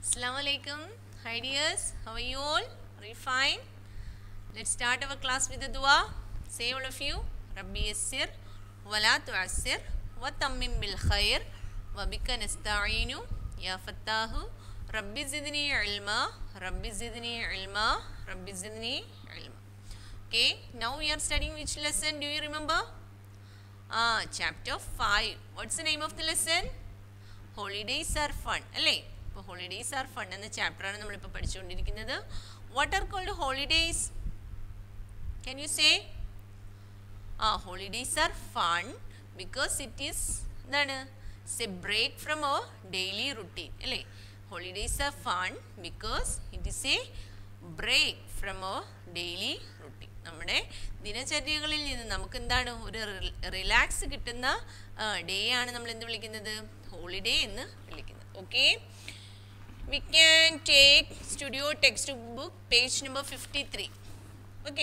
Assalamu alaikum. Hi dears, how are you all? Are you fine? Let's start our class with the dua. Say all of you. Rabbi yassir wa la tu'assir wa tammim bil khair wa bika nasta'inu ya fattahu rabbi zidni ilma rabbi zidni ilma rabbi zidni ilma. Okay, now we are studying which lesson? Do you remember? Ah, chapter 5. What's the name of the lesson? Holidays are fun അല്ലേ ഇപ്പോൾ holidays are fun എന്ന ചാപ്റ്ററാണ് നമ്മളിപ്പോൾ പഠിച്ചുകൊണ്ടിരിക്കുന്നത് what are called holidays can you say ah holidays are fun because it is എന്താണ് it's a break from our daily routine അല്ലേ holidays are fun because it is a break from our daily routine നമ്മുടെ ദിനചര്യകളിൽ നിന്ന് നമുക്ക് എന്താണ് ഒരു relax കിട്ടുന്ന day ആണ് നമ്മൾ എന്ത് വിളിക്കുന്നത് ഹോളിഡേ എന്ന് വിളിക്കുന്നത് okay we can take studio textbook page number fifty three okay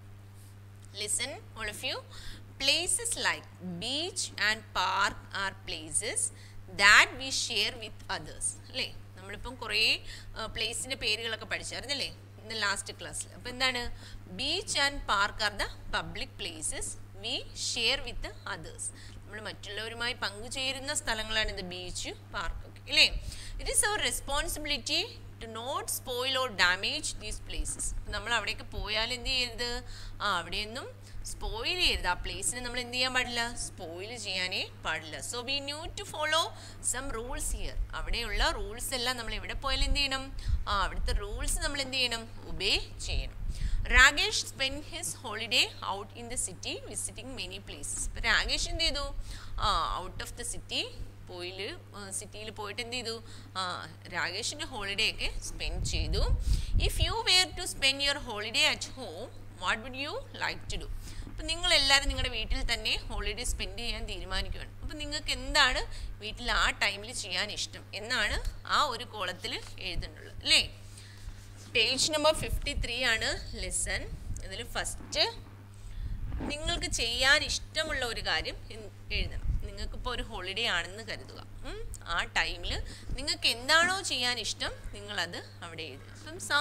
listen all of you places like beach and park are places that we share with others അല്ലേ നമ്മളിപ്പം കുറേ പ്ലേസിൻ്റെ പേരുകളൊക്കെ പഠിച്ചായിരുന്നല്ലേ ഇന്ന് ലാസ്റ്റ് ക്ലാസ്സിൽ അപ്പോൾ എന്താണ് beach and park are the public places we share with others നമ്മൾ മറ്റുള്ളവരുമായി പങ്കുചേരുന്ന സ്ഥലങ്ങളാണ് ഇത് ബീച്ച് പാർക്ക് ഒക്കെ അല്ലേ it is our responsibility to not spoil or damage these places നമ്മൾ അവിടേക്ക് പോയാൽ എന്ത് ചെയ്യരുത് ആ അവിടെയൊന്നും സ്പോയിൽ ചെയ്യരുത് ആ പ്ലേസിനെ നമ്മൾ എന്ത് ചെയ്യാൻ പാടില്ല സ്പോയിൽ ചെയ്യാനേ പാടില്ല so we new to follow some rules here അവിടെയുള്ള റൂൾസ് എല്ലാം നമ്മൾ എവിടെ പോയാലും എന്ത് ചെയ്യണം ആ അവിടുത്തെ റൂൾസ് നമ്മൾ എന്ത് ചെയ്യണം ഒബേ ചെയ്യണം Rakesh spend his holiday out in the city visiting many places ഇപ്പം രാകേഷ് എന്ത് ചെയ്തു ആ ഔട്ട് ഓഫ് ദ സിറ്റി പോയിൽ സിറ്റിയിൽ പോയിട്ട് എന്ത് ചെയ്തു ആ രാകേഷിൻ്റെ ഹോളിഡേ ഒക്കെ സ്പെൻഡ് ചെയ്തു if you were to spend your holiday at home what would you like to do അപ്പം നിങ്ങൾ എല്ലാവരും നിങ്ങളുടെ വീട്ടിൽ തന്നെ ഹോളിഡേ സ്പെൻഡ് ചെയ്യാൻ തീരുമാനിക്കുകയാണ് അപ്പം നിങ്ങൾക്ക് എന്താണ് വീട്ടിൽ ആ ടൈമിൽ ചെയ്യാൻ ഇഷ്ടം എന്നാണ് ആ ഒരു കോളത്തിൽ എഴുതുന്നുള്ളത് അല്ലേ പേജ് നമ്പർ ഫിഫ്റ്റി ത്രീ ആണ് ലെസൺ ഇതിൽ ഫസ്റ്റ് നിങ്ങൾക്ക് ചെയ്യാൻ ഇഷ്ടമുള്ള ഒരു കാര്യം എഴുതണം നിങ്ങൾക്കിപ്പോൾ ഒരു ഹോളിഡേ ആണെന്ന് കരുതുക ആ ടൈമിൽ നിങ്ങൾക്ക് എന്താണോ ചെയ്യാൻ ഇഷ്ടം നിങ്ങളത് അവിടെ എഴുതുക അപ്പം some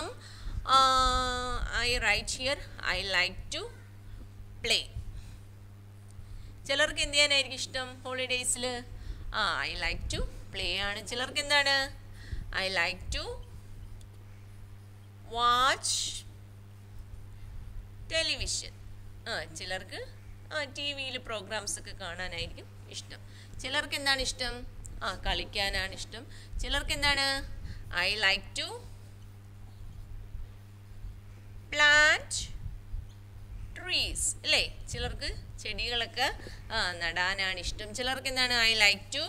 I write here I like to play ചിലർക്ക് എന്ത് ചെയ്യാനായിരിക്കും ഇഷ്ടം ഹോളിഡേയ്സിൽ ആ ഐ ലൈക്ക് ടു പ്ലേ ആണ് ചിലർക്ക് എന്താണ് I like to watch television ആ ചിലർക്ക് ആ ടി വിയിൽ പ്രോഗ്രാംസ് ഒക്കെ കാണാനായിരിക്കും ഇഷ്ടം ചിലർക്ക് എന്താണ് ഇഷ്ടം ആ കളിക്കാനാണ് ഇഷ്ടം ചിലർക്ക് എന്താണ് I like to plant trees അല്ലേ ചിലർക്ക് ചെടികളൊക്കെ ആ നടാനാണ് ഇഷ്ടം ചിലർക്ക് എന്താണ് I like to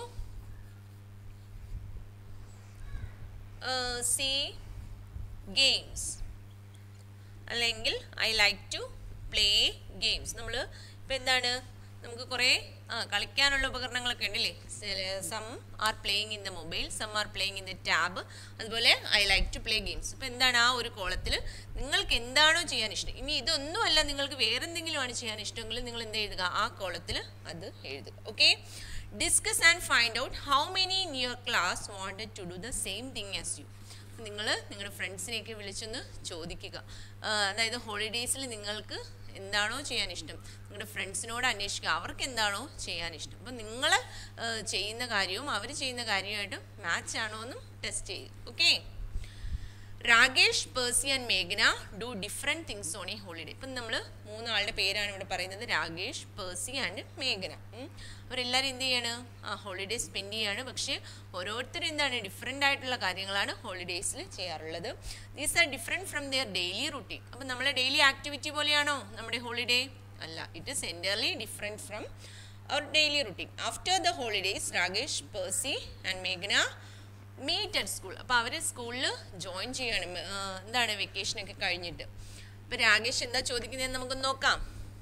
see games അല്ലെങ്കിൽ I like to play games നമ്മൾ ഇപ്പം എന്താണ് നമുക്ക് കുറേ ആ കളിക്കാനുള്ള ഉപകരണങ്ങളൊക്കെ ഉണ്ടല്ലേ some are playing in the mobile some are playing in the tab അതുപോലെ I like to play games ഇപ്പം എന്താണ് ആ ഒരു കോളത്തിൽ നിങ്ങൾക്ക് എന്താണോ ചെയ്യാൻ ഇഷ്ടം ഇനി ഇതൊന്നുമല്ല നിങ്ങൾക്ക് വേറെ എന്തെങ്കിലുമാണ് ചെയ്യാൻ ഇഷ്ടമെങ്കിൽ നിങ്ങൾ എന്ത് എഴുതുക ആ കോളത്തിൽ അത് എഴുതുക okay discuss and find out how many in your class wanted to do the same thing as you നിങ്ങൾ നിങ്ങളുടെ ഫ്രണ്ട്സിനെയൊക്കെ വിളിച്ചൊന്ന് ചോദിക്കുക അതായത് ഹോളിഡേയ്സിൽ നിങ്ങൾക്ക് എന്താണോ ചെയ്യാൻ ഇഷ്ടം നിങ്ങളുടെ ഫ്രണ്ട്സിനോട് അന്വേഷിക്കുക അവർക്ക് എന്താണോ ചെയ്യാൻ ഇഷ്ടം അപ്പം നിങ്ങൾ ചെയ്യുന്ന കാര്യവും അവർ ചെയ്യുന്ന കാര്യവുമായിട്ട് മാച്ച് ആണോ എന്നും ടെസ്റ്റ് ചെയ്യുക ഓക്കെ രാകേഷ് പേഴ്സി ആൻഡ് മേഘന do different things on a holiday ഇപ്പം നമ്മൾ മൂന്നാളുടെ പേരാണ് ഇവിടെ പറയുന്നത് രാകേഷ് പേഴ്സി ആൻഡ് മേഘന അവരെല്ലാവരും എന്ത് ചെയ്യാണ് ആ ഹോളിഡേ സ്പെൻഡ് ചെയ്യാണ് പക്ഷേ ഓരോരുത്തരും എന്താണ് ഡിഫറെൻ്റ് ആയിട്ടുള്ള കാര്യങ്ങളാണ് ഹോളിഡേയ്സിൽ ചെയ്യാറുള്ളത് these are different from their daily routine അപ്പം നമ്മളെ ഡെയിലി ആക്ടിവിറ്റി പോലെയാണോ നമ്മുടെ ഹോളിഡേ അല്ല it is entirely different from our daily routine after the holidays Rakesh Percy and മേഘന മീറ്റ് അറ്റ് സ്കൂൾ അപ്പോൾ അവർ സ്കൂളിൽ ജോയിൻ ചെയ്യാണ് എന്താണ് വെക്കേഷനൊക്കെ കഴിഞ്ഞിട്ട് അപ്പോൾ രാകേഷ് എന്താ ചോദിക്കുന്നതെന്ന് നമുക്ക് നോക്കാം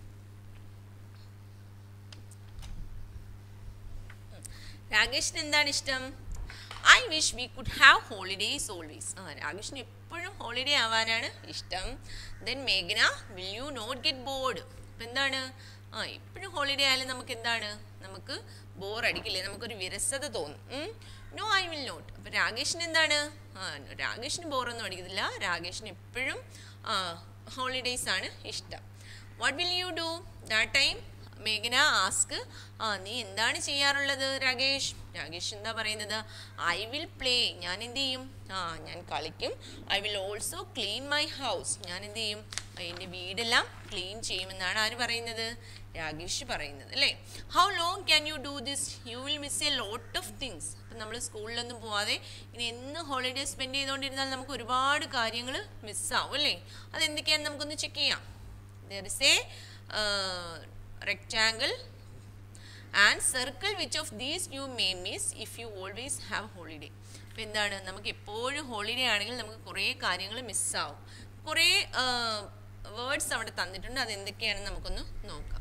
രാകേഷിന് എന്താണ് ഇഷ്ടം I wish we could have holidays always ആ രാകേഷിന് എപ്പോഴും ഹോളിഡേ ആവാനാണ് ഇഷ്ടം ദെൻ മേഘന will you not get bored അപ്പം എന്താണ് ആ എപ്പോഴും ഹോളിഡേ ആയാലും നമുക്ക് എന്താണ് നമുക്ക് ബോർ അടിക്കില്ലേ നമുക്കൊരു വിരസത തോന്നും നോ ഐ വിൽ നോട്ട് അപ്പോൾ രാകേഷിന് എന്താണ് ആ രാകേഷിന് ബോറൊന്നും അടിക്കുന്നില്ല രാകേഷിന് എപ്പോഴും ഹോളിഡേയ്സ് ആണ് ഇഷ്ടം what will you do that time മേഘന ആസ്ക് ആ നീ എന്താണ് ചെയ്യാറുള്ളത് രാകേഷ് രാകേഷ് എന്താ പറയുന്നത് ഐ വിൽ പ്ലേ ഞാൻ എന്ത് ചെയ്യും ആ ഞാൻ കളിക്കും I will also clean my house ഞാൻ എന്ത് ചെയ്യും എൻ്റെ വീടെല്ലാം ക്ലീൻ ചെയ്യുമെന്നാണ് ആര് പറയുന്നത് രാകേഷ് പറയുന്നത് അല്ലേ how long can you do this you will miss a lot of things അപ്പം നമ്മൾ സ്കൂളിലൊന്നും പോവാതെ ഇനി എന്ന് ഹോളിഡേ സ്പെൻഡ് ചെയ്തുകൊണ്ടിരുന്നാൽ നമുക്ക് ഒരുപാട് കാര്യങ്ങൾ മിസ്സാവും അല്ലേ അതെന്തൊക്കെയാണെന്ന് നമുക്കൊന്ന് ചെക്ക് ചെയ്യാം there is a rectangle and circle which of these you may miss if you always have holiday അപ്പോൾ എന്താണ് നമുക്ക് എപ്പോഴും ഹോളിഡേ ആണെങ്കിൽ നമുക്ക് കുറേ കാര്യങ്ങൾ മിസ്സാവും കുറേ വേർഡ്സ് അവിടെ തന്നിട്ടുണ്ട് അത് എന്തൊക്കെയാണെന്ന് നമുക്കൊന്ന് നോക്കാം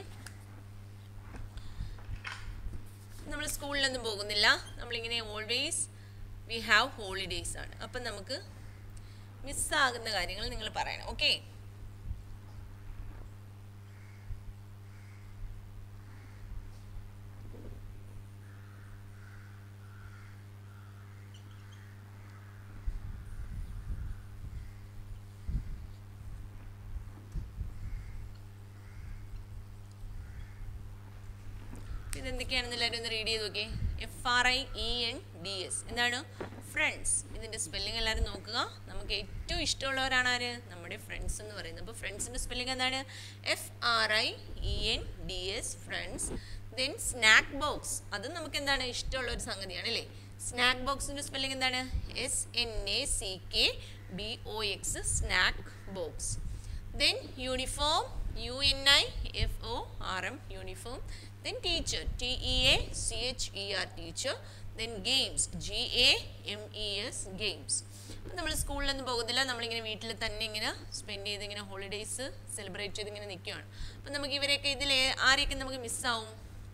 നമ്മൾ സ്കൂളിലൊന്നും പോകുന്നില്ല നമ്മളിങ്ങനെ ഓൾവേസ് വി ഹാവ് ഹോളിഡേയ്സ് ആണ് അപ്പം നമുക്ക് മിസ്സാകുന്ന കാര്യങ്ങൾ നിങ്ങൾ പറയണം ഓക്കെ ഇതെന്തൊക്കെയാണെന്ന് എല്ലാവരും ഒന്ന് റീഡ് ചെയ്ത് നോക്കിയേ F R I E N D S എന്താണ് ഫ്രണ്ട്സ് ഇതിൻ്റെ സ്പെല്ലിംഗ് എല്ലാവരും നോക്കുക നമുക്ക് ഏറ്റവും ഇഷ്ടമുള്ളവരാണ് ആര് നമ്മുടെ ഫ്രണ്ട്സ് എന്ന് പറയുന്നത് അപ്പോൾ ഫ്രണ്ട്സിൻ്റെ സ്പെല്ലിംഗ് എന്താണ് F R I E N D S friends then snack box അത് നമുക്ക് എന്താണ് ഇഷ്ടമുള്ള ഒരു സംഗതിയാണ് അല്ലേ സ്നാക്ക് ബോക്സിൻ്റെ സ്പെല്ലിംഗ് എന്താണ് S N A C K B O X snack box then uniform U N I F O R M uniform then teacher t e a c h e r teacher then games g a m e s games നമ്മൾ സ്കൂളിലൊന്നും പോകുന്നില്ല നമ്മളിങ്ങനെ വീട്ടിൽ തന്നെ ഇങ്ങനെ spend ചെയ്ത് ഇങ്ങനെ holidays celebrate ചെയ്ത് ഇങ്ങനെ നിൽക്കുകയാണ് അപ്പം നമുക്ക് ഇവരെയൊക്കെ ഇതിൽ ആരെയൊക്കെ നമുക്ക് മിസ്സാവും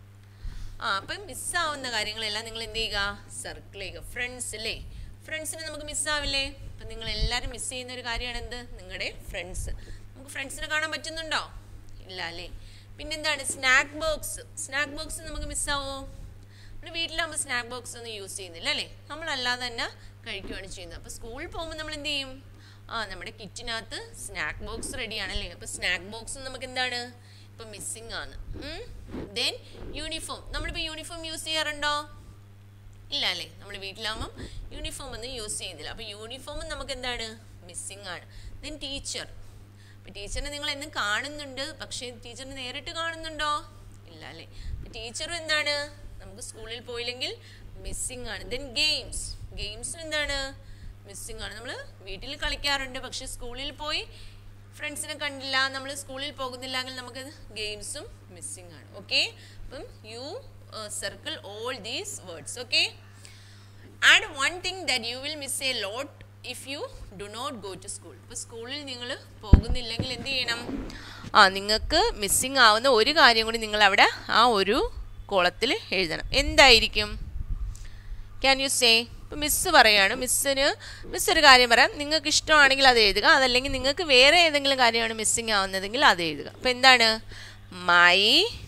ആ അപ്പം മിസ്സാവുന്ന കാര്യങ്ങളെല്ലാം നിങ്ങൾ എന്ത് ചെയ്യുക സർക്കിൾ ചെയ്യുക ഫ്രണ്ട്സ് അല്ലേ ഫ്രണ്ട്സിനെ നമുക്ക് മിസ്സാവില്ലേ അപ്പം നിങ്ങൾ എല്ലാവരും മിസ് ചെയ്യുന്ന ഒരു കാര്യമാണ് എന്ത് നിങ്ങളുടെ ഫ്രണ്ട്സ് നമുക്ക് ഫ്രണ്ട്സിനെ കാണാൻ പറ്റുന്നുണ്ടോ ഇല്ല അല്ലേ പിന്നെന്താണ് സ്നാക്ക് ബോക്സ് സ്നാക്ക് ബോക്സ് നമുക്ക് മിസ്സാവോ നമ്മൾ വീട്ടിലാകുമ്പോൾ സ്നാക്ക് ബോക്സ് ഒന്നും യൂസ് ചെയ്യുന്നില്ല അല്ലേ നമ്മളല്ലാതെ തന്നെ കഴിക്കുകയാണ് ചെയ്യുന്നത് അപ്പോൾ സ്കൂളിൽ പോകുമ്പോൾ നമ്മൾ എന്ത് ചെയ്യും ആ നമ്മുടെ കിറ്റിനകത്ത് സ്നാക്ക് ബോക്സ് റെഡിയാണല്ലേ അപ്പോൾ സ്നാക്ക് ബോക്സ് നമുക്ക് എന്താണ് ഇപ്പം മിസ്സിങ് ആണ് ദെൻ യൂണിഫോം നമ്മളിപ്പോൾ യൂണിഫോം യൂസ് ചെയ്യാറുണ്ടോ ഇല്ല അല്ലേ നമ്മൾ വീട്ടിലാകുമ്പം യൂണിഫോം ഒന്നും യൂസ് ചെയ്യുന്നില്ല അപ്പോൾ യൂണിഫോം നമുക്ക് എന്താണ് മിസ്സിങ് ആണ് ദെൻ ടീച്ചർ അപ്പോൾ ടീച്ചറിനെ നിങ്ങൾ എന്നും കാണുന്നുണ്ട് പക്ഷേ ടീച്ചറിനെ നേരിട്ട് കാണുന്നുണ്ടോ ഇല്ല അല്ലേ ടീച്ചറും എന്താണ് നമുക്ക് സ്കൂളിൽ പോയില്ലെങ്കിൽ മിസ്സിങ് ആണ് ദെൻ ഗെയിംസ് ഗെയിംസും എന്താണ് മിസ്സിങ് ആണ് നമ്മൾ വീട്ടിൽ കളിക്കാറുണ്ട് പക്ഷേ സ്കൂളിൽ പോയി ഫ്രണ്ട്സിനെ കണ്ടില്ല നമ്മൾ സ്കൂളിൽ പോകുന്നില്ലെങ്കിൽ നമുക്ക് ഗെയിംസും മിസ്സിങ് ആണ് ഓക്കെ അപ്പം you circle all these words okay and one thing that you will miss a lot if you do not go to school ഇപ്പോൾ സ്കൂളിൽ നിങ്ങൾ പോകുന്നില്ലെങ്കിൽ എന്ത് ചെയ്യണം ആ നിങ്ങൾക്ക് മിസ്സിങ് ആവുന്ന ഒരു കാര്യം കൂടി നിങ്ങൾ അവിടെ ആ ഒരു കോളത്തിൽ എഴുതണം എന്തായിരിക്കും ക്യാൻ യു സേ ഇപ്പം മിസ്സ് പറയാണ് മിസ്സിന് മിസ് ഒരു കാര്യം പറയാം നിങ്ങൾക്ക് ഇഷ്ടമാണെങ്കിൽ അത് എഴുതുക അതല്ലെങ്കിൽ നിങ്ങൾക്ക് വേറെ ഏതെങ്കിലും കാര്യമാണ് മിസ്സിങ് ആവുന്നതെങ്കിൽ അത് എഴുതുക അപ്പം എന്താണ് മൈ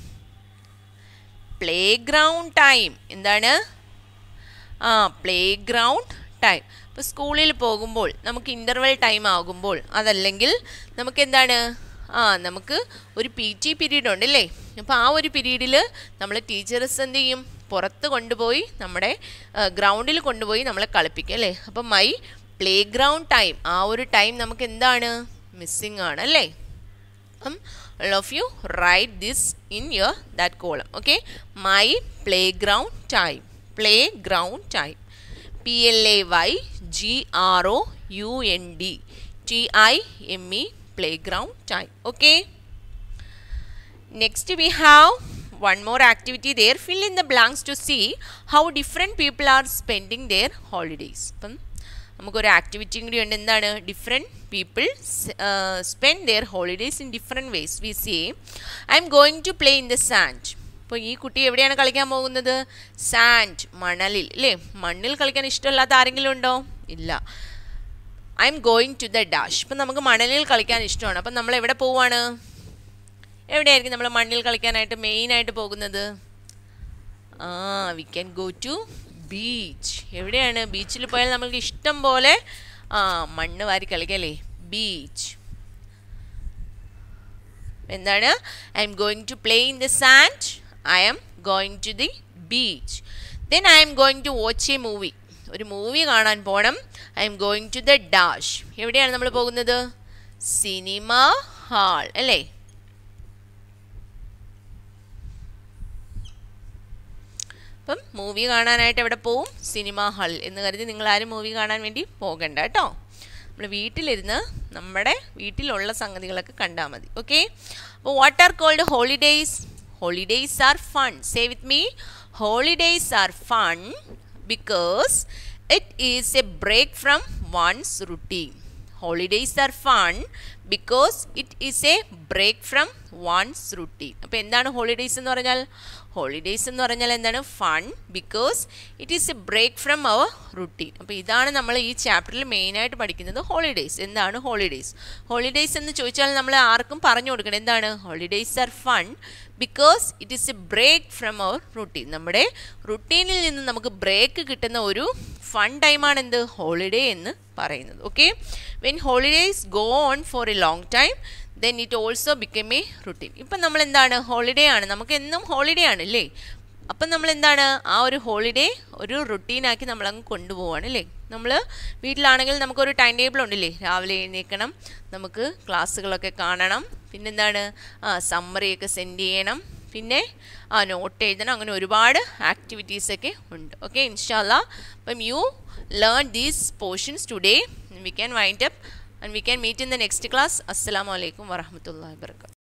പ്ലേ ഗ്രൗണ്ട് ടൈം എന്താണ് ആ പ്ലേ ഗ്രൗണ്ട് ടൈം ഇപ്പോൾ സ്കൂളിൽ പോകുമ്പോൾ നമുക്ക് ഇൻ്റർവെൽ ടൈം ആകുമ്പോൾ അതല്ലെങ്കിൽ നമുക്ക് എന്താണ് ആ നമുക്ക് ഒരു പി ടി പീരീഡ് ഉണ്ട് അല്ലേ അപ്പോൾ ആ ഒരു പീരീഡിൽ നമ്മൾ ടീച്ചേഴ്സ് എന്ത് ചെയ്യും പുറത്ത് കൊണ്ടുപോയി നമ്മുടെ ഗ്രൗണ്ടിൽ കൊണ്ടുപോയി നമ്മളെ കളിപ്പിക്കും അല്ലേ അപ്പം മൈ പ്ലേ ഗ്രൗണ്ട് ടൈം ആ ഒരു ടൈം നമുക്ക് എന്താണ് മിസ്സിങ് ആണ് അല്ലേ അപ്പം all of you write this in your that column okay my playground time playground time p l a y g r o u n d t i m e playground time okay next we have one more activity there fill in the blanks to see how different people are spending their holidays അപ്പം നമുക്കൊരു ആക്ടിവിറ്റിയും കൂടി ഉണ്ട് എന്താണ് different people spend their holidays in different ways we see I'm going to play in the sand അപ്പോൾ ഈ കുട്ടി എവിടെയാണ് കളിക്കാൻ പോകുന്നത് സാൻഡ് മണലിൽ അല്ലേ മണ്ണിൽ കളിക്കാൻ ഇഷ്ടമില്ലാത്ത ആരെങ്കിലും ഉണ്ടോ ഇല്ല I'm going to the dash ഇപ്പം നമുക്ക് മണലിൽ കളിക്കാൻ ഇഷ്ടമാണ് അപ്പം നമ്മൾ എവിടെ പോവാണ് എവിടെയായിരിക്കും നമ്മൾ മണ്ണിൽ കളിക്കാനായിട്ട് മെയിനായിട്ട് പോകുന്നത് ആ we can go to beach എവിടെയാണ് ബീച്ചിൽ പോയാൽ നമുക്ക് ഇഷ്ടം പോലെ ആ മണ്ണ് വാരി കളിക്കല്ലേ ബീച്ച് എന്താണ് I'm going to play in the sand I'm going to the beach then I'm going to watch a movie ഒരു മൂവി കാണാൻ പോകണം I'm going to the dash എവിടെയാണ് നമ്മൾ പോകുന്നത് സിനിമ ഹാൾ അല്ലേ അപ്പം movie കാണാനായിട്ട് എവിടെ പോവും സിനിമ ഹാൾ എന്ന് കരുതി നിങ്ങൾ ആരും മൂവി കാണാൻ വേണ്ടി പോകണ്ട കേട്ടോ നമ്മൾ വീട്ടിലിരുന്ന് നമ്മുടെ വീട്ടിലുള്ള സംഗതികളൊക്കെ കണ്ടാൽ മതി ഓക്കെ അപ്പോൾ what are called holidays holidays are fun say with me holidays are fun because it is a break from one's routine holidays are fun because it is a break from one's routine അപ്പോൾ എന്താണ് holidays എന്ന് പറഞ്ഞാൽ holidays എന്ന് പറഞ്ഞാൽ എന്താണ് fun because it is a break from our routine അപ്പോൾ ഇതാണ് നമ്മൾ ഈ ചാപ്റ്ററിൽ മെയിനായിട്ട് പഠിക്കുന്നത് ഹോളിഡേയ്സ് എന്താണ് ഹോളിഡേയ്സ് ഹോളിഡേയ്സ് എന്ന് ചോദിച്ചാൽ നമ്മൾ ആർക്കും പറഞ്ഞു കൊടുക്കണം എന്താണ് holidays are fun because it is a break from our routine നമ്മുടെ റുട്ടീനിൽ നിന്ന് നമുക്ക് ബ്രേക്ക് കിട്ടുന്ന ഒരു ഫൺ ടൈമാണ് എന്ത് ഹോളിഡേ എന്ന് പറയുന്നത് okay when holidays go on for a long time then it also become a routine ഇപ്പം നമ്മൾ എന്താണ് ഹോളിഡേ ആണ് നമുക്ക് എന്നും ഹോളിഡേ ആണ് അല്ലേ അപ്പം നമ്മൾ എന്താണ് ആ ഒരു ഹോളിഡേ ഒരു റുട്ടീനാക്കി നമ്മളങ്ങ് കൊണ്ടുപോവാണ് അല്ലേ നമ്മൾ വീട്ടിലാണെങ്കിൽ നമുക്കൊരു ടൈം ടേബിൾ ഉണ്ടല്ലേ രാവിലെ എഴുന്നേൽക്കണം നമുക്ക് ക്ലാസ്സുകളൊക്കെ കാണണം പിന്നെന്താണ് ആ സമ്മറിയൊക്കെ സെൻഡ് ചെയ്യണം പിന്നെ ആ നോട്ട് എഴുതണം അങ്ങനെ ഒരുപാട് ആക്ടിവിറ്റീസൊക്കെ ഉണ്ട് ഓക്കെ ഇൻഷാല്ല അപ്പം you learn these portions today we can wind up and we can meet in the next class അസ്സാം വലൈക്കും വറഹമത്തല്ലാ വാബർക്കാത്തു